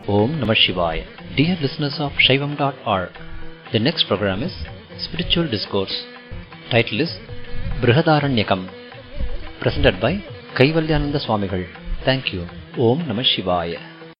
Om Namah Shivaya. Dear listeners of Shaivam.org, the next program is Spiritual Discourse. Title is Brihadaranyakam. Presented by Kaivalyananda Swamigal. Thank you. Om Namah Shivaya.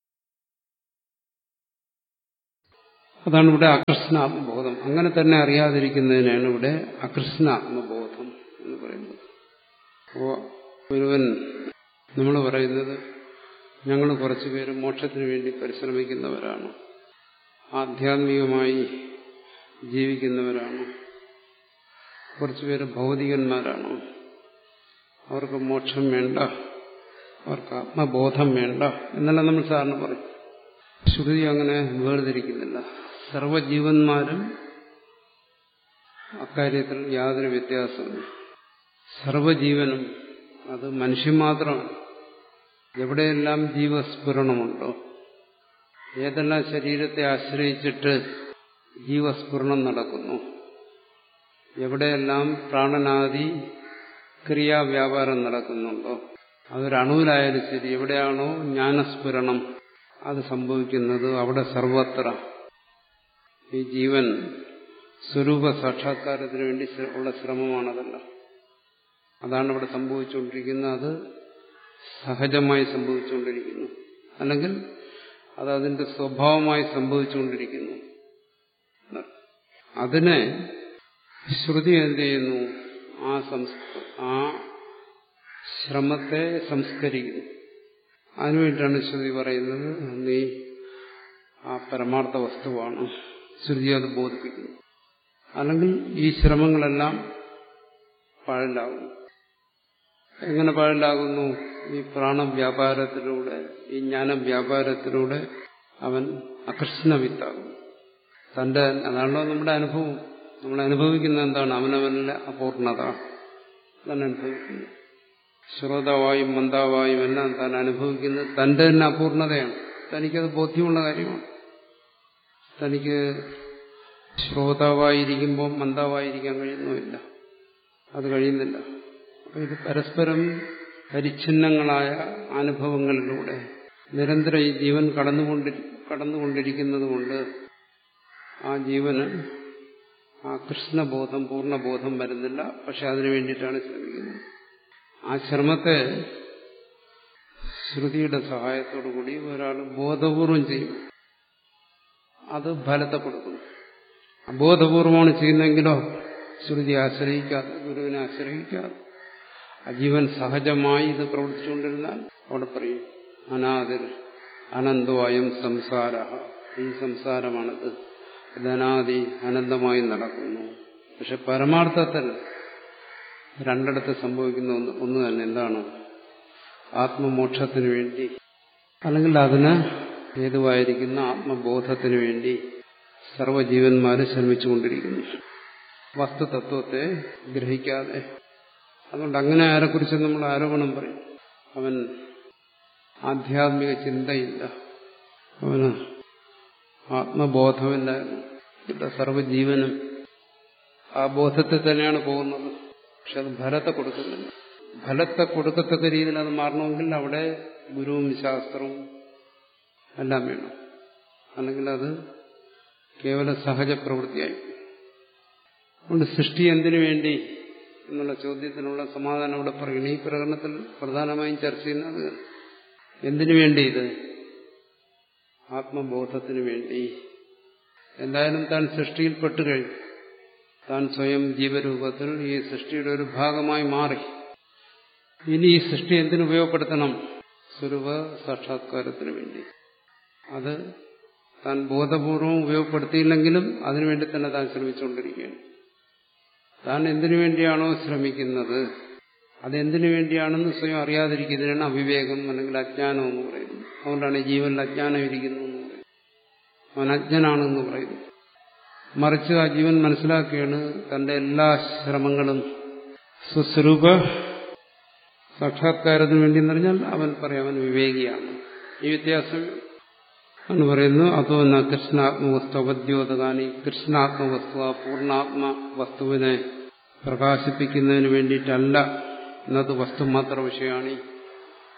അതാണ് ഇവിടെ അകൃഷ്ണാത്മബോധം അങ്ങനെ തന്നെ അറിയാതിരിക്കുന്നതിനാണ് ഇവിടെ അകൃഷ്ണാത്മബോധം എന്ന് പറയുന്നത് അപ്പോൾ ഒരുവൻ നമ്മൾ പറയുന്നത് ഞങ്ങൾ കുറച്ചു പേര് മോക്ഷത്തിന് വേണ്ടി പരിശ്രമിക്കുന്നവരാണ് ആധ്യാത്മികമായി ജീവിക്കുന്നവരാണ് കുറച്ചുപേര് ഭൗതികന്മാരാണ് അവർക്ക് മോക്ഷം വേണ്ട അവർക്ക് ആത്മബോധം വേണ്ട എന്നെല്ലാം നമ്മൾ സാറിന് പറയും ശ്രുതി അങ്ങനെ വേർതിരിക്കുന്നില്ല സർവജീവന്മാരും അക്കാര്യത്തിൽ യാതൊരു വ്യത്യാസമില്ല സർവജീവനും അത് മനുഷ്യൻ മാത്രമാണ് എവിടെയെല്ലാം ജീവസ്ഫുരണമുണ്ടോ ഏതെല്ലാം ശരീരത്തെ ആശ്രയിച്ചിട്ട് ജീവസ്ഫുരണം നടക്കുന്നു എവിടെയെല്ലാം പ്രാണനാദി ക്രിയാവ്യാപാരം നടക്കുന്നുണ്ടോ അതൊരണുവിലായാലും ശരി എവിടെയാണോ ജ്ഞാനസ്ഫുരണം അത് സംഭവിക്കുന്നത് അവിടെ സർവത്ര ഈ ജീവൻ സ്വരൂപ സാക്ഷാത്കാരത്തിന് വേണ്ടി ഉള്ള ശ്രമമാണതല്ല അതാണ് ഇവിടെ സംഭവിച്ചുകൊണ്ടിരിക്കുന്നത് അത് സഹജമായി സംഭവിച്ചുകൊണ്ടിരിക്കുന്നു അല്ലെങ്കിൽ അത് അതിന്റെ സ്വഭാവമായി സംഭവിച്ചുകൊണ്ടിരിക്കുന്നു അതിനെ ശ്രുതി എന്ത് ചെയ്യുന്നു ആ ആ ശ്രമത്തെ സംസ്കരിക്കുന്നു അതിനുവേണ്ടിയാണ് ശ്രുതി പറയുന്നത് നീ ആ പരമാർത്ഥ വസ്തുവാണ് ശ്രുതി അത് ബോധിപ്പിക്കുന്നു അല്ലെങ്കിൽ ഈ ശ്രമങ്ങളെല്ലാം പാഴലാകുന്നു എങ്ങനെ പാഴലാകുന്നു ഈ പ്രാണവ്യാപാരത്തിലൂടെ ഈ ജ്ഞാനവ്യാപാരത്തിലൂടെ അവൻ അകൃഷ്ണവിത്താകുന്നു തന്റെ അതാണല്ലോ നമ്മുടെ അനുഭവം നമ്മൾ അനുഭവിക്കുന്ന എന്താണ് അവനവനിലെ അപൂർണത അതാണ് അനുഭവിക്കുന്നത് ശ്രോതാവായും മന്ദാവായും എല്ലാം താൻ അനുഭവിക്കുന്നത് തന്റെ തന്നെ അപൂർണതയാണ് തനിക്കത് ബോധ്യമുള്ള കാര്യമാണ് തനിക്ക് ശ്രോതാവായിരിക്കുമ്പോൾ മന്ദാവായിരിക്കാൻ കഴിയുന്നുമില്ല അത് കഴിയുന്നില്ല അപ്പൊ ഇത് പരസ്പരം പരിച്ഛിന്നങ്ങളായ അനുഭവങ്ങളിലൂടെ നിരന്തരം ഈ ജീവൻ കടന്നുകൊണ്ടി കടന്നുകൊണ്ടിരിക്കുന്നത് കൊണ്ട് ആ ജീവന് ആ കൃഷ്ണബോധം പൂർണ്ണബോധം വരുന്നില്ല പക്ഷെ അതിനു വേണ്ടിയിട്ടാണ് ശ്രമിക്കുന്നത് ആ ശ്രമത്തെ ശ്രുതിയുടെ സഹായത്തോടുകൂടി ഒരാൾ ബോധപൂർവം ചെയ്യും അത് ഫലത്തെ കൊടുക്കുന്നു അബോധപൂർവമാണ് ചെയ്യുന്നെങ്കിലോ ശ്രുതി ആശ്രയിക്കാതെ ഗുരുവിനെ ആശ്രയിക്കാതെ അജീവൻ സഹജമായി ഇത് പ്രവർത്തിച്ചുകൊണ്ടിരുന്നാൽ അവിടെ പറയും അനാദിർ അനന്തവായും സംസാര ഈ സംസാരമാണത് ധനാദി അനന്തമായി നടക്കുന്നു പക്ഷെ പരമാർത്ഥത്തിൽ രണ്ടിടത്ത് സംഭവിക്കുന്ന ഒന്ന് ഒന്ന് തന്നെ എന്താണ് ആത്മമോക്ഷത്തിന് വേണ്ടി അല്ലെങ്കിൽ അതിന് ഹേതുവായിരിക്കുന്ന ആത്മബോധത്തിന് വേണ്ടി സർവജീവന്മാർ ശ്രമിച്ചുകൊണ്ടിരിക്കുന്നു വസ്തുതത്വത്തെ ഗ്രഹിക്കാതെ അതുകൊണ്ട് അങ്ങനെ ആരെക്കുറിച്ച് നമ്മൾ ആരോപണം പറയും അവൻ ആധ്യാത്മിക ചിന്തയില്ല അവന് ആത്മബോധമില്ലായിരുന്നു ഇവിടെ സർവജീവനും ആ ബോധത്തിൽ തന്നെയാണ് പോകുന്നത് പക്ഷെ അത് ഫലത്തെ കൊടുക്കുന്നില്ല ഫലത്തെ കൊടുക്കത്തക്ക രീതിയിൽ അത് മാറണമെങ്കിൽ അവിടെ ഗുരുവും ശാസ്ത്രവും എല്ലാം വേണം അല്ലെങ്കിൽ അത് കേവല സഹജ പ്രവൃത്തിയായി അതുകൊണ്ട് സൃഷ്ടി എന്തിനു വേണ്ടി എന്നുള്ള ചോദ്യത്തിനുള്ള സമാധാനം ഇവിടെ പറയുന്നു ഈ പ്രകടനത്തിൽ പ്രധാനമായും ചർച്ച ചെയ്യുന്നത് എന്തിനു വേണ്ടി ഇത് ആത്മബോധത്തിനു വേണ്ടി എന്തായാലും താൻ സൃഷ്ടിയിൽപ്പെട്ടു കഴിഞ്ഞു താൻ സ്വയം ജീവരൂപത്തിൽ ഈ സൃഷ്ടിയുടെ ഒരു ഭാഗമായി മാറി ഇനി ഈ സൃഷ്ടി എന്തിനു ഉപയോഗപ്പെടുത്തണം സ്വരൂപ സാക്ഷാത്കാരത്തിന് വേണ്ടി അത് താൻ ബോധപൂർവം ഉപയോഗപ്പെടുത്തിയില്ലെങ്കിലും അതിനുവേണ്ടി തന്നെ താൻ ശ്രമിച്ചുകൊണ്ടിരിക്കുകയാണ് താൻ എന്തിനു വേണ്ടിയാണോ ശ്രമിക്കുന്നത് അതെന്തിനു വേണ്ടിയാണെന്ന് സ്വയം അറിയാതിരിക്കുന്നതിനാണ് അവിവേകം അല്ലെങ്കിൽ അജ്ഞാനം എന്ന് പറയുന്നത് അതുകൊണ്ടാണ് ജീവനിൽ അജ്ഞാനം ഇരിക്കുന്നു എന്ന് പറയുന്നത് അവൻ അജ്ഞനാണെന്ന് പറയുന്നു മറിച്ച് ആ ജീവൻ മനസ്സിലാക്കുകയാണ് തന്റെ എല്ലാ ശ്രമങ്ങളും സ്വസ്വരൂപ സാക്ഷാത്കാരത്തിന് വേണ്ടി എന്ന് പറഞ്ഞാൽ അവൻ പറയാം അവൻ വിവേകിയാണ് ഈ വ്യത്യാസം എന്ന് പറയുന്നു അതോ ന കൃഷ്ണാത്മവസ്തു അവദ്യോതകാനി കൃഷ്ണാത്മവസ്തു ആ പൂർണ്ണാത്മ വസ്തുവിനെ പ്രകാശിപ്പിക്കുന്നതിന് വേണ്ടിയിട്ടല്ല എന്നത് വസ്തു മാത്ര വിഷയമാണ്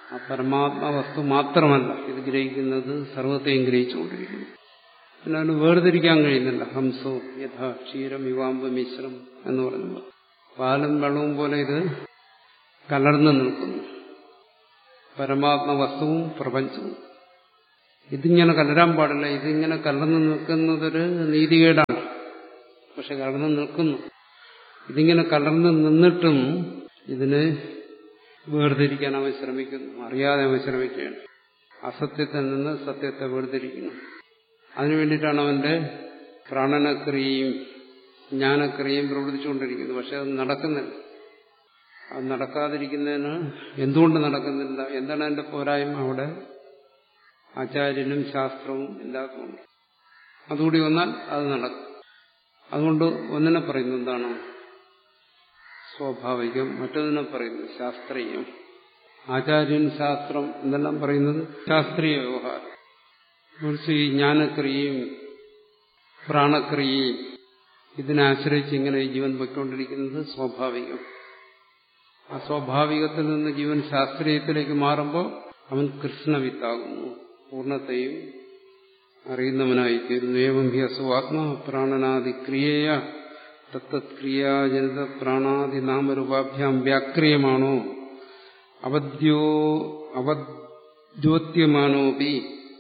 ആ പരമാത്മവസ്തു മാത്രമല്ല ഇത് ഗ്രഹിക്കുന്നത് സർവത്തെയും ഗ്രഹിച്ചുകൊണ്ടിരിക്കുന്നു പിന്നെ അതിന് വേർതിരിക്കാൻ കഴിയുന്നില്ല ഹംസോ യഥാ ക്ഷീരം യുവാമ്പ മിശ്രം എന്ന് പറയുന്നത് പാലും വെള്ളവും പോലെ ഇത് കലർന്നു നിൽക്കുന്നു പരമാത്മവസ്തുവും പ്രപഞ്ചവും ഇതിങ്ങനെ കലരാൻ പാടില്ല ഇതിങ്ങനെ കലർന്നു നിൽക്കുന്നതൊരു നീതികേടാണ് പക്ഷെ കലർന്നു നിൽക്കുന്നു ഇതിങ്ങനെ കലർന്നു നിന്നിട്ടും ഇതിനെ വേർതിരിക്കാൻ അവൻ ശ്രമിക്കുന്നു അറിയാതെ അവൻ ശ്രമിക്കുകയാണ് അസത്യത്തിൽ നിന്ന് സത്യത്തെ വേർതിരിക്കുന്നു അതിനു വേണ്ടിയിട്ടാണ് അവന്റെ പ്രാണനക്രിയയും ജ്ഞാനക്രിയയും പ്രവർത്തിച്ചുകൊണ്ടിരിക്കുന്നത് പക്ഷെ അത് നടക്കുന്നില്ല അത് നടക്കാതിരിക്കുന്നതിന് എന്തുകൊണ്ട് നടക്കുന്നില്ല എന്താണ് അതിന്റെ പോരായ്മ അവിടെ ആചാര്യനും ശാസ്ത്രവും ഇല്ലാത്തതുകൊണ്ട് അതുകൂടി വന്നാൽ അത് നടക്കും അതുകൊണ്ട് ഒന്നിനെ പറയുന്നു എന്താണ് സ്വാഭാവികം മറ്റൊന്നിനെ പറയുന്നു ശാസ്ത്രീയം ആചാര്യൻ ശാസ്ത്രം എന്തെല്ലാം പറയുന്നത് ശാസ്ത്രീയ വ്യവഹാരം കുറിച്ച് ഈ ജ്ഞാനക്രിയയും പ്രാണക്രിയയും ഇതിനെ ആശ്രയിച്ച് ഇങ്ങനെ ഈ ജീവൻ പൊയ്ക്കൊണ്ടിരിക്കുന്നത് സ്വാഭാവികം ആ സ്വാഭാവികത്തിൽ നിന്ന് ജീവൻ ശാസ്ത്രീയത്തിലേക്ക് മാറുമ്പോൾ അവൻ കൃഷ്ണവിത്താകുന്നു പൂർണ്ണത്തെയും അറിയുന്നവനായി തീരുന്നു ഏവം ഹി അസുവാത്മാ പ്രാണനാദി ക്രിയയ തത്തത്ക്രിയാജനിത പ്രാണാദി നാമരൂപാഭ്യാം വ്യാക്രിയമാണോ അവദ്യോ അവദ്യോത്യമാനോപി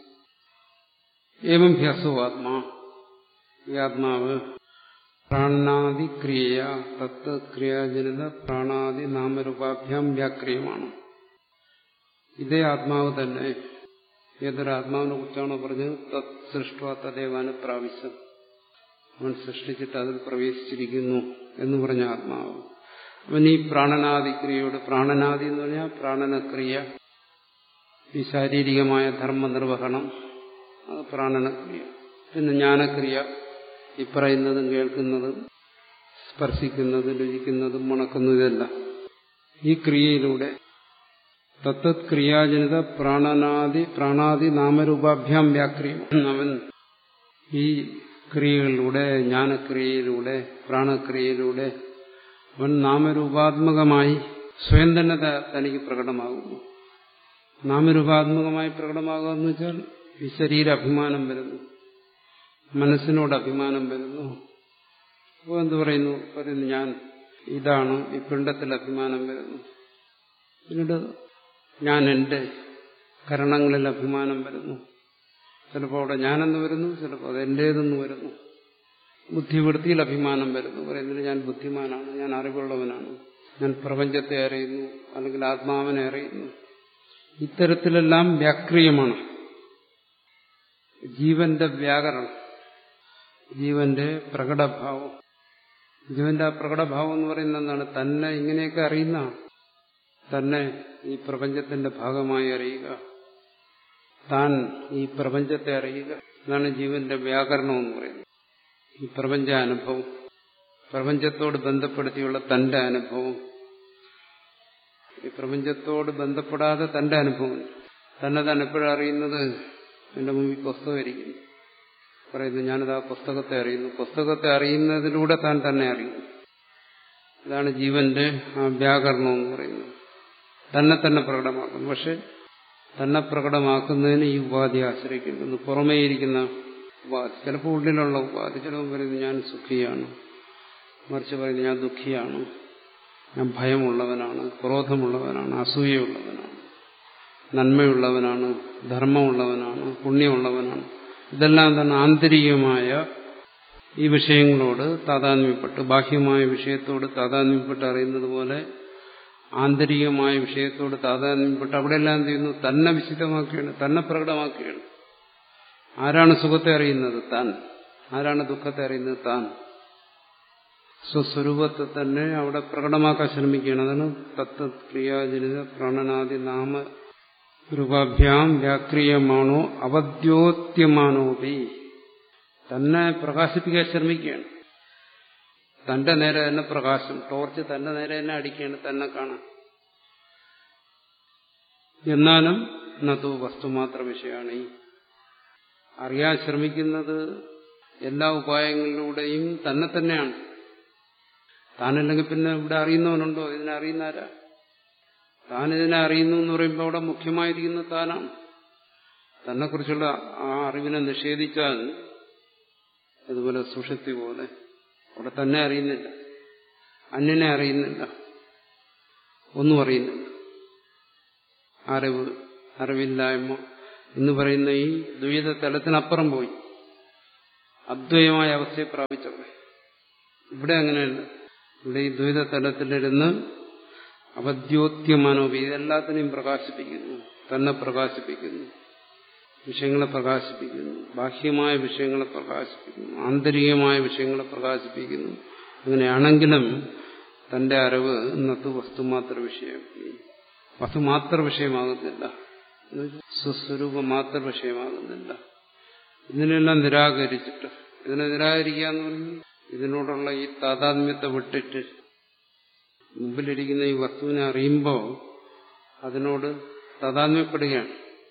ഏവം ഹി അസുവാത്മാ ഈ ആത്മാവ് പ്രാണാദി ക്രിയ തത്ത് ക്രിയാജനിത പ്രാണാദി നാമരൂപാഭ്യാം വ്യാക്രിയമാണ് ഇതേ ആത്മാവ് തന്നെ ഏതൊരു ആത്മാവിനെ കുറിച്ചാണോ പറഞ്ഞത് തത് സൃഷ്ട തദേവാന് പ്രാവശ്യം അവൻ സൃഷ്ടിച്ചിട്ട് അതിൽ പ്രവേശിച്ചിരിക്കുന്നു എന്ന് പറഞ്ഞ ആത്മാവ് അവൻ ഈ പ്രാണനാദി ക്രിയയോട് പ്രാണനാദി എന്ന് പറഞ്ഞാൽ പ്രാണനക്രിയ ഈ ശാരീരികമായ ധർമ്മനിർവഹണം അത് പ്രാണനക്രിയ പിന്നെ ജ്ഞാനക്രിയ ഈ പറയുന്നതും കേൾക്കുന്നതും സ്പർശിക്കുന്നതും രുചിക്കുന്നതും മണക്കുന്നതെല്ലാം ഈ ക്രിയയിലൂടെ തത്തത് ക്രിയാജനിത പ്രാണനാദി പ്രാണാദി നാമരൂപാഭ്യാം വ്യാക്രിയം അവൻ ഈ ക്രിയകളിലൂടെ ജ്ഞാനക്രിയയിലൂടെ പ്രാണക്രിയയിലൂടെ അവൻ നാമരൂപാത്മകമായി സ്വയം തന്നെ തനിക്ക് പ്രകടമാകുന്നു നാമരൂപാത്മകമായി പ്രകടമാകുക എന്ന് വെച്ചാൽ ഈ ശരീര അഭിമാനം വരുന്നു മനസ്സിനോട് അഭിമാനം വരുന്നു അപ്പോൾ എന്ത് പറയുന്നു പറയുന്നു ഞാൻ ഇതാണ് ഈ പിണ്ടത്തിൽ അഭിമാനം വരുന്നു പിന്നീട് ഞാൻ എൻ്റെ കരണങ്ങളിൽ അഭിമാനം വരുന്നു ചിലപ്പോൾ അവിടെ ഞാനെന്ന് വരുന്നു ചിലപ്പോൾ അത് എൻ്റേതെന്ന് വരുന്നു ബുദ്ധിവൃത്തിയിൽ അഭിമാനം വരുന്നു പറയുന്നത് ഞാൻ ബുദ്ധിമാനാണ് ഞാൻ അറിവുള്ളവനാണ് ഞാൻ പ്രപഞ്ചത്തെ അറിയുന്നു അല്ലെങ്കിൽ ആത്മാവിനെ അറിയുന്നു ഇത്തരത്തിലെല്ലാം വ്യാക്രിയമാണ് ജീവന്റെ വ്യാകരണം ജീവന്റെ പ്രകടഭാവം ജീവന്റെ ആ പ്രകടഭാവം എന്ന് പറയുന്നത് എന്താണ് തന്നെ ഇങ്ങനെയൊക്കെ അറിയുന്ന തന്നെ ഈ പ്രപഞ്ചത്തിന്റെ ഭാഗമായി അറിയുക താൻ ഈ പ്രപഞ്ചത്തെ അറിയുക അതാണ് ജീവന്റെ വ്യാകരണം എന്ന് പറയുന്നത് ഈ പ്രപഞ്ച അനുഭവം പ്രപഞ്ചത്തോട് ബന്ധപ്പെടുത്തിയുള്ള തന്റെ അനുഭവം ഈ പ്രപഞ്ചത്തോട് ബന്ധപ്പെടാതെ തന്റെ അനുഭവം തന്നെ താൻ എപ്പോഴാണ് അറിയുന്നത് എന്റെ മുമ്പിൽ പുസ്തകം ഇരിക്കുന്നു പറയുന്നു ഞാനിത് ആ പുസ്തകത്തെ അറിയുന്നു പുസ്തകത്തെ അറിയുന്നതിലൂടെ താൻ തന്നെ അറിയുന്നു ഇതാണ് ജീവന്റെ ആ വ്യാകരണം എന്ന് പറയുന്നത് തന്നെ തന്നെ പ്രകടമാക്കുന്നു പക്ഷെ തന്നെ പ്രകടമാക്കുന്നതിന് ഈ ഉപാധി ആശ്രയിക്കുന്നു പുറമേ ഇരിക്കുന്ന ഉപാധി ചിലപ്പോൾ ഉള്ളിലുള്ള ഉപാധി ചിലപ്പോൾ പറയുന്നത് ഞാൻ സുഖിയാണ് മറിച്ച് പറയുന്നത് ഞാൻ ദുഃഖിയാണ് ഞാൻ ഭയമുള്ളവനാണ് ക്രോധമുള്ളവനാണ് അസൂയയുള്ളവനാണ് നന്മയുള്ളവനാണ് ധർമ്മമുള്ളവനാണ് പുണ്യമുള്ളവനാണ് ഇതെല്ലാം തന്നെ ആന്തരികമായ ഈ വിഷയങ്ങളോട് താതാത്മ്യപ്പെട്ട് ബാഹ്യമായ വിഷയത്തോട് താതാത്മ്യപ്പെട്ട് അറിയുന്നത് പോലെ ആന്തരികമായ വിഷയത്തോട് താതാത്മ്യപ്പെട്ട് അവിടെയെല്ലാം എന്ത് ചെയ്യുന്നു തന്നെ വിശുദ്ധമാക്കുകയാണ് തന്നെ പ്രകടമാക്കുകയാണ് ആരാണ് സുഖത്തെ അറിയുന്നത് താൻ ആരാണ് ദുഃഖത്തെ അറിയുന്നത് താൻ സ്വസ്വരൂപത്തെ തന്നെ അവിടെ പ്രകടമാക്കാൻ ശ്രമിക്കുകയാണ് അതാണ് തത്വക്രിയാജനിത പ്രാണനാദി നാമ രൂപാഭ്യാം വ്യാക്രിയമാണോ അവദ്യോത്യമാനോപി തന്നെ പ്രകാശിപ്പിക്കാൻ ശ്രമിക്കുകയാണ് തന്റെ നേരെ തന്നെ പ്രകാശം ടോർച്ച് തന്റെ നേരെ തന്നെ അടിക്കുകയാണ് തന്നെ കാണാൻ എന്നാലും നതു വസ്തുമാത്ര വിഷയമാണ് ഈ അറിയാൻ ശ്രമിക്കുന്നത് എല്ലാ ഉപായങ്ങളിലൂടെയും തന്നെ തന്നെയാണ് താനല്ലെങ്കിൽ പിന്നെ ഇവിടെ അറിയുന്നവനുണ്ടോ ഇതിനെ അറിയുന്നാരാ താൻ ഇതിനെ അറിയുന്നു എന്ന് പറയുമ്പോൾ അവിടെ മുഖ്യമായിരിക്കുന്ന താനാണ് തന്നെക്കുറിച്ചുള്ള ആ അറിവിനെ നിഷേധിച്ചാൽ അതുപോലെ സുഷുപ്തി പോലെ അവിടെ തന്നെ അറിയുന്നില്ല അന്യനെ അറിയുന്നില്ല ഒന്നും അറിയുന്നില്ല അറിവ് അറിവില്ലായ്മ എന്ന് പറയുന്ന ഈ ദ്വൈത തലത്തിനപ്പുറം പോയി അദ്വൈതമായ അവസ്ഥയെ പ്രാപിച്ചവിടെ ഇവിടെ അങ്ങനെയല്ല ഇവിടെ ഈ ദ്വൈത തലത്തിലിരുന്ന് അവദ്യോത്യമാനോപി ഇതെല്ലാത്തിനെയും പ്രകാശിപ്പിക്കുന്നു തന്നെ പ്രകാശിപ്പിക്കുന്നു വിഷയങ്ങളെ പ്രകാശിപ്പിക്കുന്നു ബാഹ്യമായ വിഷയങ്ങളെ പ്രകാശിപ്പിക്കുന്നു ആന്തരികമായ വിഷയങ്ങളെ പ്രകാശിപ്പിക്കുന്നു അങ്ങനെയാണെങ്കിലും തന്റെ അറിവ് ഇന്നത്തെ വസ്തുമാത്ര വിഷയം വസ്തുമാത്ര വിഷയമാകുന്നില്ല സ്വസ്വരൂപ മാത്ര വിഷയമാകുന്നില്ല ഇതിനെല്ലാം നിരാകരിച്ചിട്ട് ഇതിനെ നിരാകരിക്കുക എന്ന് പറഞ്ഞാൽ ഇതിനോടുള്ള ഈ താതാത്മ്യത്തെ വിട്ടിട്ട് മുമ്പിലിരിക്കുന്ന ഈ വസ്തുവിനെ അറിയുമ്പോൾ അതിനോട് താതാത്മ്യപ്പെടുകയാണ്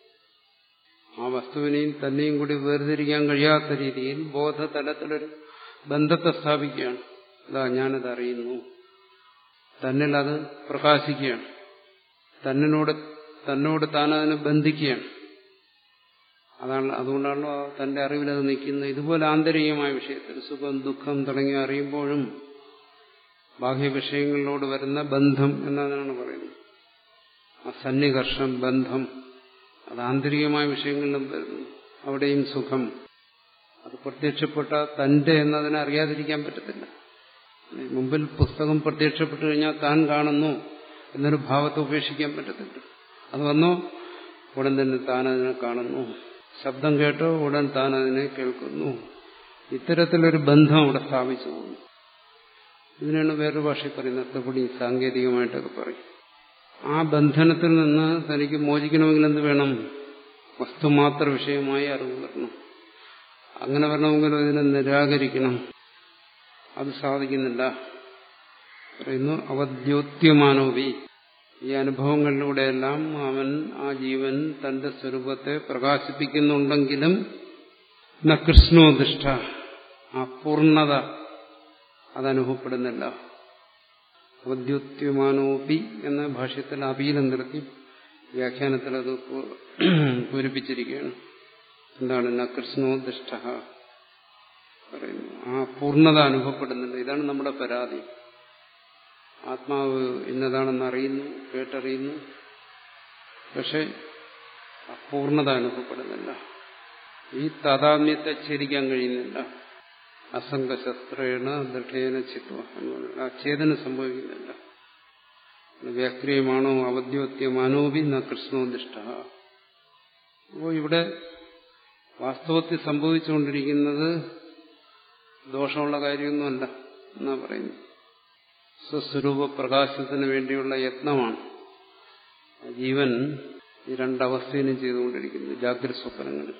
ആ വസ്തുവിനെയും തന്നെയും കൂടി വേർതിരിക്കാൻ കഴിയാത്ത രീതിയിൽ ബോധതലത്തിലൊരു ബന്ധത്തെ സ്ഥാപിക്കുകയാണ് ഇതാ ഞാനത് അറിയുന്നു തന്നിൽ അത് പ്രകാശിക്കുകയാണ് തന്നിനോട് തന്നോട് താൻ അതിനെ ബന്ധിക്കുകയാണ് അതാണ് അതുകൊണ്ടാണല്ലോ തന്റെ അറിവിൽ അത് നിൽക്കുന്നത് ഇതുപോലെ ആന്തരികമായ വിഷയത്തിൽ സുഖം ദുഃഖം തുടങ്ങിയ അറിയുമ്പോഴും ബാഹ്യ വിഷയങ്ങളിലോട് വരുന്ന ബന്ധം എന്നതാണ് പറയുന്നത് ആ സന്നികർഷം ബന്ധം അത് ആന്തരികമായ വിഷയങ്ങളിലും വരുന്നു അവിടെയും സുഖം അത് പ്രത്യക്ഷപ്പെട്ട തന്റെ എന്നതിനെ അറിയാതിരിക്കാൻ പറ്റത്തില്ല മുമ്പിൽ പുസ്തകം പ്രത്യക്ഷപ്പെട്ടു കഴിഞ്ഞാൽ താൻ കാണുന്നു എന്നൊരു ഭാവത്തെ ഉപേക്ഷിക്കാൻ പറ്റത്തില്ല അത് വന്നോ ഉടൻ തന്നെ താൻ അതിനെ കാണുന്നു ശബ്ദം കേട്ടോ ഉടൻ താൻ അതിനെ കേൾക്കുന്നു ഇത്തരത്തിലൊരു ബന്ധം അവിടെ സ്ഥാപിച്ചു പോകുന്നു ഇതിനാണ് വേറൊരു ഭാഷയിൽ പറയുന്നത് അത്തപ്പൊടി സാങ്കേതികമായിട്ടൊക്കെ പറയും ആ ബന്ധനത്തിൽ നിന്ന് തനിക്ക് മോചിക്കണമെങ്കിൽ എന്ത് വേണം വസ്തുമാത്ര വിഷയമായി അറിവ് വരണം അങ്ങനെ വരണമെങ്കിൽ ഇതിനെ നിരാകരിക്കണം അത് സാധിക്കുന്നില്ല പറയുന്നു അവദ്യോത്യമാനോപി ഈ അനുഭവങ്ങളിലൂടെയെല്ലാം അവൻ ആ ജീവൻ തന്റെ സ്വരൂപത്തെ പ്രകാശിപ്പിക്കുന്നുണ്ടെങ്കിലും ന കൃഷ്ണോദിഷ്ട ആ പൂർണ്ണത അതനുഭവപ്പെടുന്നില്ല അവദ്യോത്യമാനോപി എന്ന ഭാഷ്യത്തിൽ അപീലം നിർത്തി വ്യാഖ്യാനത്തിൽ അത് പൂരിപ്പിച്ചിരിക്കുകയാണ് എന്താണ് ന കൃഷ്ണോദിഷ്ട പറയുന്നു ആ പൂർണ്ണത അനുഭവപ്പെടുന്നുണ്ട് ഇതാണ് നമ്മുടെ പരാതി ആത്മാവ് ഇന്നതാണെന്ന് അറിയുന്നു കേട്ടറിയുന്നു പക്ഷെ അപൂർണത അനുഭവപ്പെടുന്നില്ല ഈ താതാത്മ്യത്തെ ഛേദിക്കാൻ കഴിയുന്നില്ല അസംഗശസ്ത്രേണ ദൃഢേന ചിത്വ ആ ഛേദന സംഭവിക്കുന്നില്ല വ്യാക്രിയമാണോ അവദ്യോത്യമാനോപി ന കൃഷ്ണോദിഷ്ട അപ്പോൾ ഇവിടെ വാസ്തവത്തിൽ സംഭവിച്ചുകൊണ്ടിരിക്കുന്നത് ദോഷമുള്ള കാര്യമൊന്നുമല്ല എന്നാ പറയുന്നു സ്വസ്വരൂപ പ്രകാശത്തിന് വേണ്ടിയുള്ള യത്നമാണ് ജീവൻ ഈ രണ്ടവസ്ഥയിലും ചെയ്തുകൊണ്ടിരിക്കുന്നത് ജാഗ്രത സ്വപ്നങ്ങളിൽ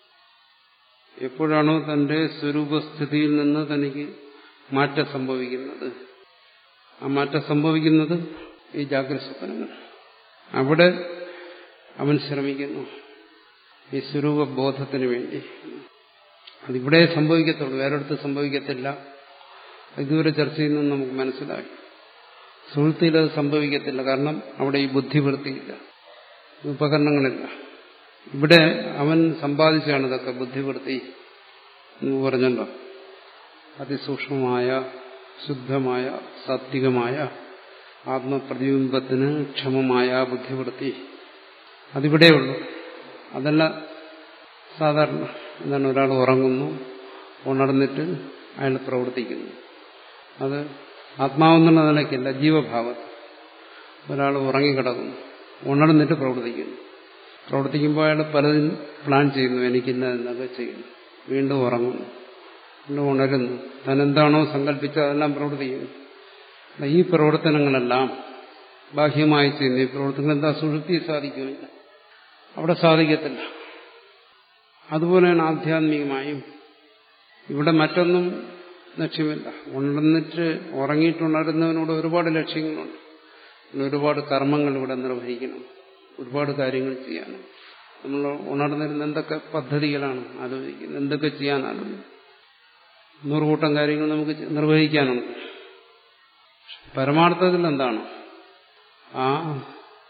എപ്പോഴാണോ തന്റെ സ്വരൂപസ്ഥിതിയിൽ നിന്ന് തനിക്ക് മാറ്റം സംഭവിക്കുന്നത് ആ മാറ്റം സംഭവിക്കുന്നത് ഈ ജാഗ്രത സ്വപ്നങ്ങൾ അവിടെ അവൻ ശ്രമിക്കുന്നു ഈ സ്വരൂപബോധത്തിന് വേണ്ടി അതിവിടെ സംഭവിക്കത്തുള്ളൂ വേറൊരിടത്ത് സംഭവിക്കത്തില്ല ഇതുവരെ ചർച്ച ചെയ്യുന്നത് നമുക്ക് മനസ്സിലായി സുഹൃത്തിയിൽ അത് സംഭവിക്കത്തില്ല കാരണം അവിടെ ഈ ബുദ്ധിവൃത്തിയില്ല ഉപകരണങ്ങളില്ല ഇവിടെ അവൻ സമ്പാദിച്ചാണ് ഇതൊക്കെ ബുദ്ധിവൃത്തി എന്ന് പറഞ്ഞല്ലോ അതിസൂക്ഷ്മമായ ശുദ്ധമായ സാത്വികമായ ആത്മപ്രതിബിംബത്തിന് ക്ഷമമായ ബുദ്ധിവൃത്തി അതിവിടെയുള്ളൂ അതല്ല സാധാരണ എന്താണ് ഒരാൾ ഉറങ്ങുന്നു ഉണർന്നിട്ട് അയാൾ പ്രവർത്തിക്കുന്നു അത് ആത്മാവെന്നുള്ള നിലയ്ക്കല്ല ജീവഭാവത്തിൽ ഒരാൾ ഉറങ്ങിക്കിടക്കുന്നു ഉണർന്നിട്ട് പ്രവർത്തിക്കുന്നു പ്രവർത്തിക്കുമ്പോൾ അയാൾ പലതും പ്ലാൻ ചെയ്യുന്നു എനിക്കിന്ന എന്നൊക്കെ ചെയ്യുന്നു വീണ്ടും ഉറങ്ങുന്നു വീണ്ടും ഉണരുന്നു താൻ എന്താണോ സങ്കല്പിച്ചത് അതെല്ലാം പ്രവർത്തിക്കുന്നു ഈ പ്രവർത്തനങ്ങളെല്ലാം ബാഹ്യമായി ചെയ്യുന്നു ഈ പ്രവർത്തനങ്ങൾ എന്താ സുഷുപ്തി സാധിക്കുമില്ല അവിടെ സാധിക്കത്തില്ല അതുപോലെയാണ് ആധ്യാത്മികമായും ഇവിടെ മറ്റൊന്നും ലക്ഷ്യമില്ല ഉണർന്നിട്ട് ഉറങ്ങിയിട്ടുണരുന്നവനോട് ഒരുപാട് ലക്ഷ്യങ്ങളുണ്ട് ഒരുപാട് കർമ്മങ്ങൾ ഇവിടെ നിർവഹിക്കണം ഒരുപാട് കാര്യങ്ങൾ ചെയ്യാനും നമ്മൾ ഉണർന്നിരുന്ന എന്തൊക്കെ പദ്ധതികളാണ് ആലോചിക്കുന്നത് എന്തൊക്കെ ചെയ്യാനാണ് നൂറുകൂട്ടം കാര്യങ്ങൾ നമുക്ക് നിർവഹിക്കാനുണ്ട് പരമാർത്ഥത്തിൽ എന്താണ് ആ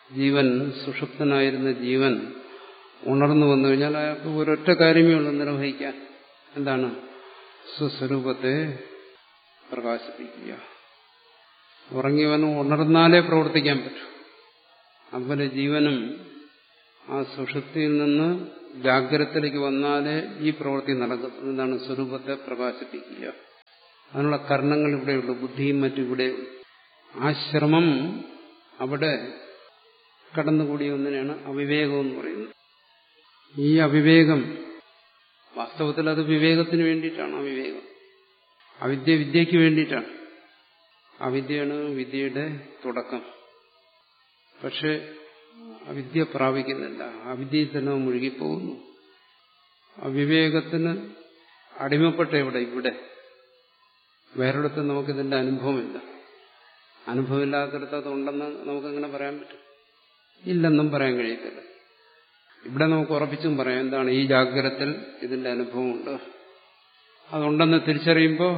ജീവൻ സുഷുപ്തനായിരുന്ന ജീവൻ ഉണർന്നു വന്നു കഴിഞ്ഞാൽ അയാൾക്ക് ഒരൊറ്റ കാര്യമേ ഉള്ളൂ നിർവഹിക്കാൻ എന്താണ് സ്വസ്വരൂപത്തെ പ്രകാശിപ്പിക്കുക ഉറങ്ങിയവനും ഉണർന്നാലേ പ്രവർത്തിക്കാൻ പറ്റൂ അതുപോലെ ജീവനും ആ സുഷുപ്തിയിൽ നിന്ന് ജാഗ്രതത്തിലേക്ക് വന്നാലേ ഈ പ്രവൃത്തി നടക്കും എന്താണ് സ്വരൂപത്തെ പ്രകാശിപ്പിക്കുക അതിനുള്ള കർണങ്ങൾ ഇവിടെയുള്ളൂ ബുദ്ധിയും മറ്റും ഇവിടെ ആ ശ്രമം അവിടെ കടന്നുകൂടിയ ഒന്നിനാണ് അവിവേകം എന്ന് പറയുന്നത് ഈ അവിവേകം വാസ്തവത്തിൽ അത് വിവേകത്തിന് വേണ്ടിയിട്ടാണ് അവിവേകം അവിദ്യ വിദ്യയ്ക്ക് വേണ്ടിയിട്ടാണ് അവിദ്യയാണ് വിദ്യയുടെ തുടക്കം പക്ഷെ അവിദ്യ പ്രാപിക്കുന്നില്ല അവിദ്യയിൽ തന്നെ മുഴുകിപ്പോകുന്നു അവിവേകത്തിന് അടിമപ്പെട്ട ഇവിടെ ഇവിടെ വേറൊരിടത്ത് നമുക്കിതിന്റെ അനുഭവമില്ല അനുഭവമില്ലാത്തടത്ത് അതുണ്ടെന്ന് നമുക്കെങ്ങനെ പറയാൻ പറ്റും ഇല്ലെന്നും പറയാൻ കഴിയത്തില്ല ഇവിടെ നമുക്ക് ഉറപ്പിച്ചും പറയാം എന്താണ് ഈ ജാഗ്രതത്തിൽ ഇതിന്റെ അനുഭവമുണ്ട് അതുണ്ടെന്ന് തിരിച്ചറിയുമ്പോൾ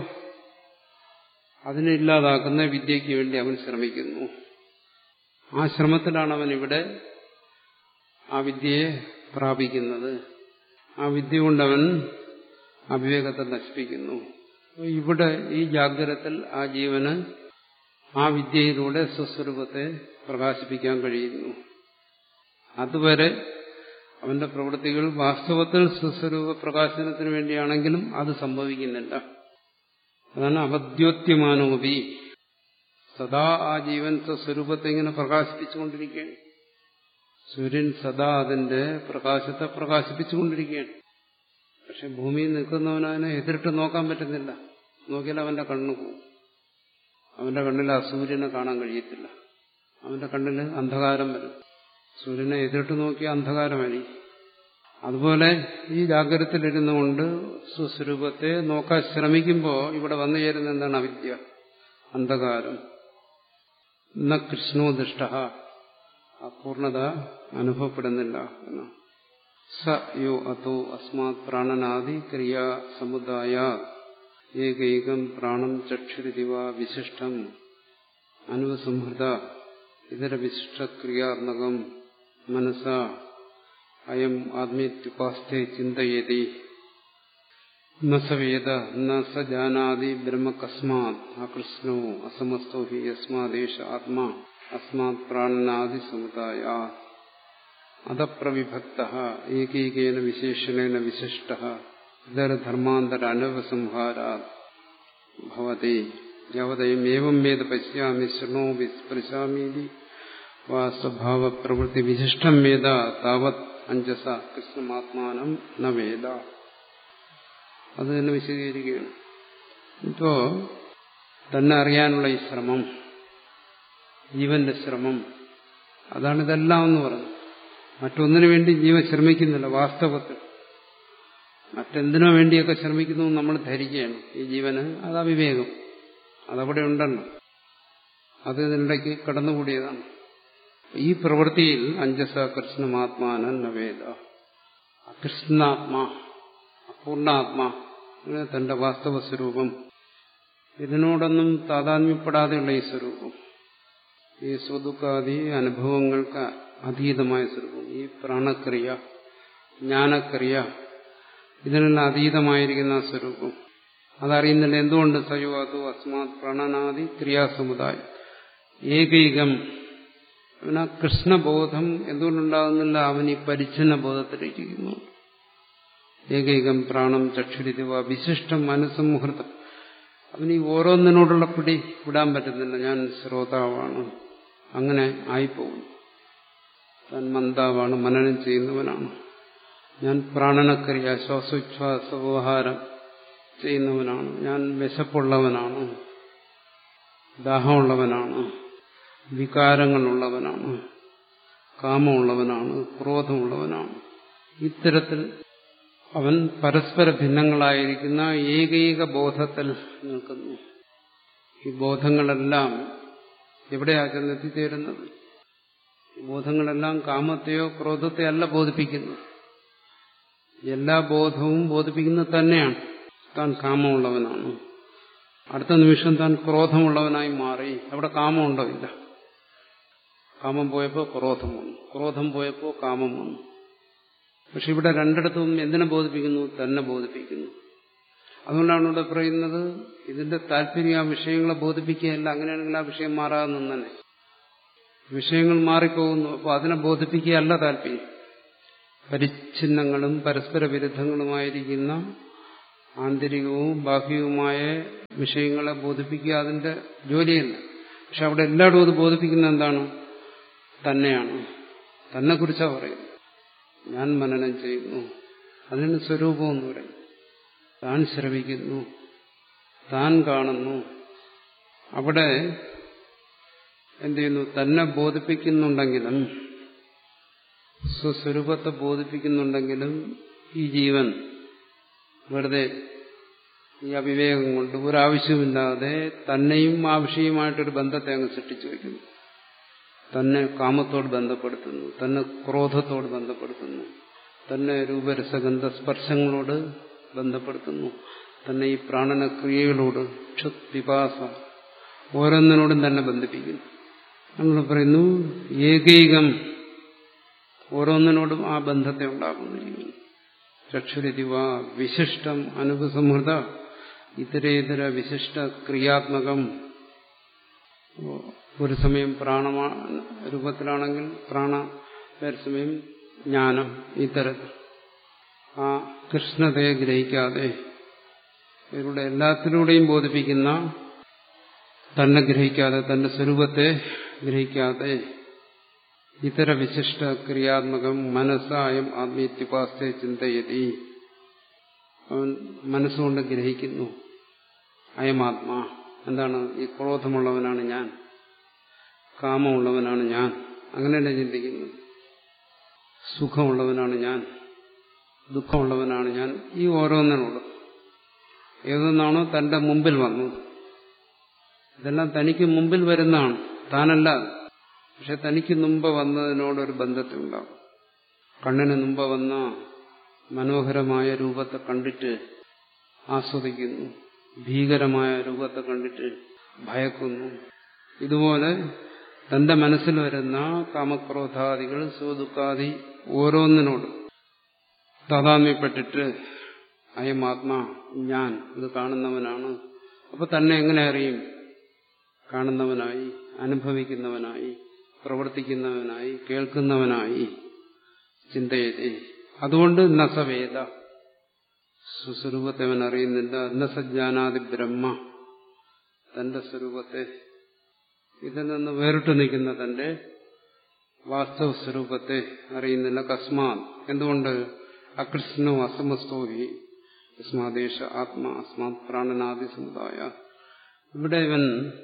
അതിനെ ഇല്ലാതാക്കുന്ന വിദ്യയ്ക്ക് വേണ്ടി അവൻ ശ്രമിക്കുന്നു ആ ശ്രമത്തിലാണ് അവൻ ഇവിടെ ആ വിദ്യയെ പ്രാപിക്കുന്നത് ആ വിദ്യ കൊണ്ടവൻ അവിവേകത്തെ നശിപ്പിക്കുന്നു ഇവിടെ ഈ ജാഗ്രതത്തിൽ ആ ജീവന് ആ വിദ്യയിലൂടെ സ്വസ്വരൂപത്തെ പ്രകാശിപ്പിക്കാൻ കഴിയുന്നു അതുവരെ അവന്റെ പ്രവൃത്തികൾ വാസ്തവത്തിൽ സ്വസ്വരൂപ പ്രകാശനത്തിന് വേണ്ടിയാണെങ്കിലും അത് സംഭവിക്കുന്നില്ല അതാണ് അപദ്യോത്യമാനോപി സദാ ആ ജീവൻ സ്വസ്വരൂപത്തെ ഇങ്ങനെ പ്രകാശിപ്പിച്ചുകൊണ്ടിരിക്കുകയാണ് സൂര്യൻ സദാ അതിന്റെ പ്രകാശത്തെ പ്രകാശിപ്പിച്ചുകൊണ്ടിരിക്കുകയാണ് പക്ഷെ ഭൂമിയിൽ നിൽക്കുന്നവനതിനെ എതിരിട്ട് നോക്കാൻ പറ്റുന്നില്ല നോക്കിയാൽ അവന്റെ കണ്ണ് പോകും അവന്റെ കണ്ണിൽ ആ സൂര്യനെ കാണാൻ കഴിയത്തില്ല അവന്റെ കണ്ണിൽ അന്ധകാരം വരും സൂര്യനെ എതിരിട്ട് നോക്കിയ അന്ധകാരമായിരിക്കും അതുപോലെ ഈ ജാഗ്രതത്തിലിരുന്നു കൊണ്ട് സ്വസ്വരൂപത്തെ നോക്കാൻ ശ്രമിക്കുമ്പോൾ ഇവിടെ വന്നു ചേരുന്ന എന്താണ് അവിദ്യ അന്ധകാരം ന കൃഷ്ണോ ദുഷ്ട ആ പൂർണ്ണത അനുഭവപ്പെടുന്നില്ല എന്നാണ് സ യോ അതോ അസ്മാത് പ്രാണനാദി ക്രിയാ സമുദായ ഏകൈകം പ്രാണം ചക്ഷുരിതിവ വിശിഷ്ടം അനുവസംഹൃത ഇതര വിശിഷ്ടക്രിയാത്മകം മനസ അയം ആത്മീത്യുപാസ്ഥെ ചിന്തയേതി ന സ വേദ ന സ ജാനാതി ബ്രഹ്മ കസ്മാത് അകൃഷ്ണോ അസമസ്തോ ഹി യസ്മാദേശ ആത്മാ അസ്മാത് പ്രാണനാദി സമുദായ അതപ്രവിഭക്ത ഏകൈകേന വിശേഷണേന വിശിഷ്ട ഇതരധർമാന്തര അനവസംഹാരാ ഭവതി യാവതയം ഏവം വേദ പശ്യാമി ശൃണോമി സ്പൃശാമീതി വാ സ്വഭാവ പ്രവൃത്തി വിശിഷ്ടം വേദ താവത് അഞ്ജസ കൃഷ്ണമാത്മാനം ന വേദ അത് തന്നെ വിശദീകരിക്കുകയാണ് ഇപ്പോ തന്നെ അറിയാനുള്ള ഈ ശ്രമം ജീവന്റെ ശ്രമം അതാണ് ഇതെല്ലാം എന്ന് പറയുന്നത് മറ്റൊന്നിനു വേണ്ടി ജീവൻ ശ്രമിക്കുന്നില്ല വാസ്തവത്തിൽ മറ്റെന്തിനോ വേണ്ടിയൊക്കെ ശ്രമിക്കുന്നു നമ്മൾ ധരിക്കുകയാണ് ഈ ജീവന് അത് അവിവേകം അതവിടെ ഉണ്ടല്ലോ അത് ഇതിനിടയ്ക്ക് കടന്നുകൂടിയതാണ് ഈ പ്രവൃത്തിയിൽ അഞ്ജസ കൃഷ്ണമാത്മാന നവേദ കൃഷ്ണാത്മാ അപൂർണാത്മാ തന്റെ വാസ്തവ സ്വരൂപം ഇതിനോടൊന്നും താതാത്മ്യപ്പെടാതെയുള്ള ഈ സ്വരൂപം ഈ സ്വതുക്കാദി അനുഭവങ്ങൾക്ക് അതീതമായ സ്വരൂപം ഈ പ്രാണക്രിയ ജ്ഞാനക്രിയ ഇതിനെല്ലാം അതീതമായിരിക്കുന്ന സ്വരൂപം അതറിയുന്നില്ല എന്തുകൊണ്ട് സയുവാതു അസ്മാത് പ്രണനാദി ക്രിയാസമുദായം ഏകൈകം അവന് ആ കൃഷ്ണബോധം എന്തുകൊണ്ടുണ്ടാകുന്നില്ല അവൻ ഈ പരിച്ഛന്ന ബോധത്തിലിരിക്കുന്നു ഏകൈകം പ്രാണം ചക്ഷുരിതിവ വിശിഷ്ടം മനസ്സമുഹൃതം അവന് ഈ ഓരോന്നിനോടുള്ള പിടി വിടാൻ പറ്റുന്നില്ല ഞാൻ ശ്രോതാവാണ് അങ്ങനെ ആയിപ്പോകുന്നു താൻ മന്ദാവാണ് മനനം ചെയ്യുന്നവനാണ് ഞാൻ പ്രാണനക്രിയ ശ്വാസോച്ഛ്വാസ വ്യവഹാരം ചെയ്യുന്നവനാണ് ഞാൻ വിശപ്പുള്ളവനാണ് ദാഹമുള്ളവനാണ് വികാരങ്ങളുള്ളവനാണ് കാമമുള്ളവനാണ് ക്രോധമുള്ളവനാണ് ഇത്തരത്തിൽ അവൻ പരസ്പര ഭിന്നങ്ങളായിരിക്കുന്ന ഏകൈക ബോധത്തിൽ നിൽക്കുന്നു ഈ ബോധങ്ങളെല്ലാം എവിടെയാ ചെന്നെത്തിച്ചേരുന്നത് ഈ ബോധങ്ങളെല്ലാം കാമത്തെയോ ക്രോധത്തെയോ അല്ല ബോധിപ്പിക്കുന്നത് എല്ലാ ബോധവും ബോധിപ്പിക്കുന്നത് തന്നെയാണ് താൻ കാമമുള്ളവനാണ് അടുത്ത നിമിഷം താൻ ക്രോധമുള്ളവനായി മാറി അവിടെ കാമമുണ്ടോ ഇല്ല കാമം പോയപ്പോൾ ക്രോധം വന്നു ക്രോധം പോയപ്പോൾ കാമം വന്നു പക്ഷെ ഇവിടെ രണ്ടിടത്തും എന്തിനെ ബോധിപ്പിക്കുന്നു തന്നെ ബോധിപ്പിക്കുന്നു അതുകൊണ്ടാണ് ഇവിടെ പറയുന്നത് ഇതിന്റെ താല്പര്യം ആ വിഷയങ്ങളെ ബോധിപ്പിക്കുകയല്ല അങ്ങനെയാണെങ്കിൽ ആ വിഷയം മാറാതെ നിന്നെ വിഷയങ്ങൾ മാറിപ്പോകുന്നു അപ്പോൾ അതിനെ ബോധിപ്പിക്കുകയല്ല താല്പര്യം പരിച്ഛിന്നങ്ങളും പരസ്പര വിരുദ്ധങ്ങളുമായിരിക്കുന്ന ആന്തരികവും ബാഹ്യവുമായ വിഷയങ്ങളെ ബോധിപ്പിക്കുക അതിന്റെ ജോലിയല്ല പക്ഷെ അവിടെ എല്ലായിടും അത് ബോധിപ്പിക്കുന്ന എന്താണ് തന്നെയാണ് തന്നെ കുറിച്ചാണ് പറയുന്നത് ഞാൻ മനനം ചെയ്യുന്നു അതിന് സ്വരൂപം എന്ന് പറയും താൻ ശ്രവിക്കുന്നു താൻ കാണുന്നു അവിടെ എന്ത് ചെയ്യുന്നു തന്നെ ബോധിപ്പിക്കുന്നുണ്ടെങ്കിലും സ്വസ്വരൂപത്തെ ബോധിപ്പിക്കുന്നുണ്ടെങ്കിലും ഈ ജീവൻ വെറുതെ ഈ അവിവേകം കൊണ്ട് ഒരാവശ്യമില്ലാതെ തന്നെയും ആ വിഷയമായിട്ടൊരു ബന്ധത്തെ അങ്ങ് സൃഷ്ടിച്ചു വയ്ക്കുന്നു തന്നെ കാമത്തോട് ബന്ധപ്പെടുത്തുന്നു തന്നെ ക്രോധത്തോട് ബന്ധപ്പെടുത്തുന്നു തന്നെ രൂപരസഗന്ധ സ്പർശങ്ങളോട് ബന്ധപ്പെടുത്തുന്നു തന്നെ ഈ പ്രാണന ക്രിയകളോട് ക്ഷുത് വിപാസ ഓരോന്നിനോടും തന്നെ ബന്ധിപ്പിക്കുന്നു നമ്മൾ പറയുന്നു ഏകൈകം ഓരോന്നിനോടും ആ ബന്ധത്തെ ഉണ്ടാക്കുന്നു ചക്ഷുരതിവ വിശിഷ്ടം അനുപസംഹൃത ഇതരേതര വിശിഷ്ട ക്രിയാത്മകം ഒരു സമയം പ്രാണമാ രൂപത്തിലാണെങ്കിൽ പ്രാണ വേറെ സമയം ജ്ഞാനം ഇത്തരത്തിൽ ആ കൃഷ്ണതയെ ഗ്രഹിക്കാതെ ഇവരുടെ എല്ലാത്തിലൂടെയും ബോധിപ്പിക്കുന്ന തന്നെ ഗ്രഹിക്കാതെ തന്റെ സ്വരൂപത്തെ ഗ്രഹിക്കാതെ ഇതര വിശിഷ്ട ക്രിയാത്മകം മനസ്സായം ആത്മീയത്യുപാസ്തെ ചിന്തയതി അവൻ മനസ്സുകൊണ്ട് ഗ്രഹിക്കുന്നു അയമാത്മാ എന്താണ് ഈ ക്രോധമുള്ളവനാണ് ഞാൻ കാമമുള്ളവനാണ് ഞാൻ അങ്ങനെയല്ല ചിന്തിക്കുന്നു സുഖമുള്ളവനാണ് ഞാൻ ദുഃഖമുള്ളവനാണ് ഞാൻ ഈ ഓരോന്നിനോട് ഏതൊന്നാണോ തന്റെ മുമ്പിൽ വന്നത് ഇതെല്ലാം തനിക്ക് മുമ്പിൽ വരുന്നതാണ് താനല്ല പക്ഷെ തനിക്ക് മുമ്പ് വന്നതിനോടൊരു ബന്ധത്തിലുണ്ടാവും കണ്ണിന് മുമ്പ് വന്ന മനോഹരമായ രൂപത്തെ കണ്ടിട്ട് ആസ്വദിക്കുന്നു ഭീകരമായ രൂപത്തെ കണ്ടിട്ട് ഭയക്കുന്നു ഇതുപോലെ തന്റെ മനസ്സിൽ വരുന്ന കാമക്രോധാദികൾ സുഖദുഃഖാദി ഓരോന്നിനോട് താതാമ്യപ്പെട്ടിട്ട് അയമാത്മാ ഞാൻ ഇത് കാണുന്നവനാണ് അപ്പൊ തന്നെ എങ്ങനെ അറിയും കാണുന്നവനായി അനുഭവിക്കുന്നവനായി പ്രവർത്തിക്കുന്നവനായി കേൾക്കുന്നവനായി ചിന്തയതേ അതുകൊണ്ട് നസവേദ സുസ്വരൂപത്തെ അവൻ അറിയുന്നില്ല നസജ്ഞാനാദി ബ്രഹ്മ തന്റെ സ്വരൂപത്തെ ഇതിൽ നിന്ന് വേറിട്ട് നിൽക്കുന്ന തന്റെ വാസ്തവ സ്വരൂപത്തെ അറിയുന്നില്ല കസ്മാത് എന്തുകൊണ്ട് അകൃഷ്ണോ അസമസ്തോ ഹി യസ്മാദേശ ആത്മാ അസ്മാത് പ്രാണനാദി സമുദായ ഇവിടെ ഇവൻ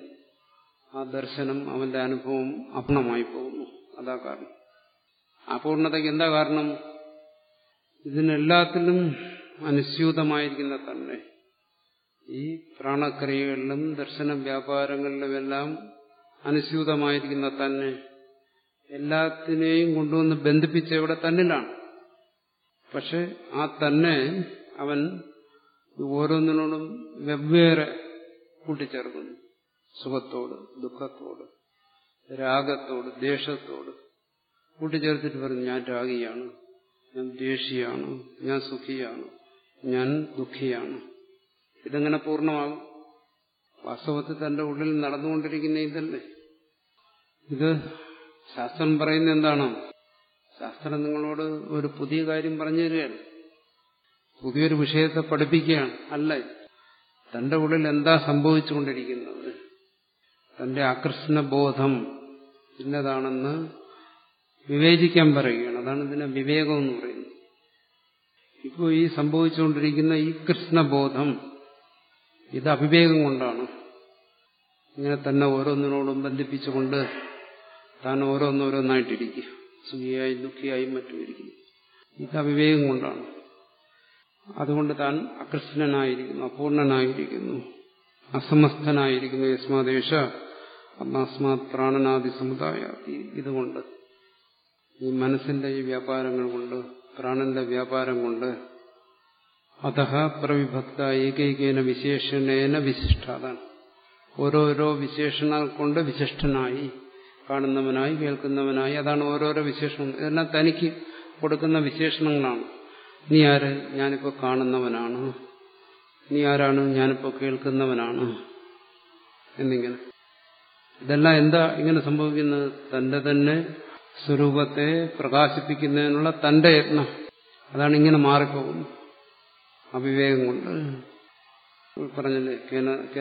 ആ ദർശനം അവന്റെ അനുഭവം അപൂർണമായി പോകുന്നു അതാ കാരണം അപൂർണതയ്ക്ക് എന്താ കാരണം ഇതിനെല്ലാത്തിലും അനുസ്യൂതമായിരിക്കുന്ന തന്നെ ഈ പ്രാണക്രിയകളിലും ദർശന വ്യാപാരങ്ങളിലുമെല്ലാം അനുസ്യൂതമായിരിക്കുന്ന തന്നെ എല്ലാത്തിനെയും കൊണ്ടുവന്ന് ബന്ധിപ്പിച്ച ഇവിടെ തന്നിലാണ് പക്ഷെ ആ തന്നെ അവൻ ഓരോന്നിനോടും വെവ്വേറെ കൂട്ടിച്ചേർക്കുന്നു സുഖത്തോട് ദുഃഖത്തോട് രാഗത്തോട് ദേഷ്യത്തോട് കൂട്ടിച്ചേർത്തിട്ട് പറഞ്ഞു ഞാൻ രാഗിയാണ് ഞാൻ ദേഷിയാണ് ഞാൻ സുഖിയാണ് ഞാൻ ദുഃഖിയാണ് ഇതെങ്ങനെ പൂർണ്ണമാകും വാസ്തവത്തിൽ തന്റെ ഉള്ളിൽ നടന്നുകൊണ്ടിരിക്കുന്ന ഇതല്ലേ ഇത് ശാസ്ത്രം പറയുന്ന എന്താണ് ശാസ്ത്രം നിങ്ങളോട് ഒരു പുതിയ കാര്യം പറഞ്ഞു തരികയാണ് പുതിയൊരു വിഷയത്തെ പഠിപ്പിക്കുകയാണ് അല്ല തന്റെ ഉള്ളിൽ എന്താ സംഭവിച്ചുകൊണ്ടിരിക്കുന്നത് തന്റെ ആകർഷണ ബോധം ഇന്നതാണെന്ന് വിവേചിക്കാൻ പറയുകയാണ് അതാണ് ഇതിനെ വിവേകം എന്ന് പറയുന്നത് ഇപ്പോൾ ഈ സംഭവിച്ചുകൊണ്ടിരിക്കുന്ന ഈ കൃഷ്ണബോധം ഇത് അവിവേകം കൊണ്ടാണ് ഇങ്ങനെ തന്നെ ഓരോന്നിനോടും ബന്ധിപ്പിച്ചുകൊണ്ട് താൻ ഓരോന്നോരോന്നായിട്ടിരിക്കുക സുഖിയായി ദുഃഖിയായി മറ്റും ഇരിക്കുന്നു ഇത് അവിവേകം കൊണ്ടാണ് അതുകൊണ്ട് താൻ അകൃഷ്ണനായിരിക്കുന്നു അപൂർണനായിരിക്കുന്നു അസമസ്തനായിരിക്കുന്നു യസ്മാദേശ അസ്മാത് പ്രാണനാദി സമുദായ ഇതുകൊണ്ട് ഈ മനസ്സിന്റെ ഈ വ്യാപാരങ്ങൾ കൊണ്ട് പ്രാണന്റെ വ്യാപാരം കൊണ്ട് അത പ്രവിഭക്ത ഏകൈകേന വിശേഷണേന വിശിഷ്ട അതാണ് ഓരോരോ വിശേഷണ കൊണ്ട് വിശിഷ്ടനായി കാണുന്നവനായി കേൾക്കുന്നവനായി അതാണ് ഓരോരോ വിശേഷണം ഇതെല്ലാം തനിക്ക് കൊടുക്കുന്ന വിശേഷണങ്ങളാണ് നീ ആര് ഞാനിപ്പോ കാണുന്നവനാണ് നീ ആരാണ് ഞാനിപ്പോ കേൾക്കുന്നവനാണ് എന്നിങ്ങനെ ഇതെല്ലാം എന്താ ഇങ്ങനെ സംഭവിക്കുന്നത് തന്റെ തന്നെ സ്വരൂപത്തെ പ്രകാശിപ്പിക്കുന്നതിനുള്ള തന്റെ യത്നം അതാണ് ഇങ്ങനെ മാറിപ്പോകുന്നത് അവിവേകം കൊണ്ട് പറഞ്ഞല്ലേ കേന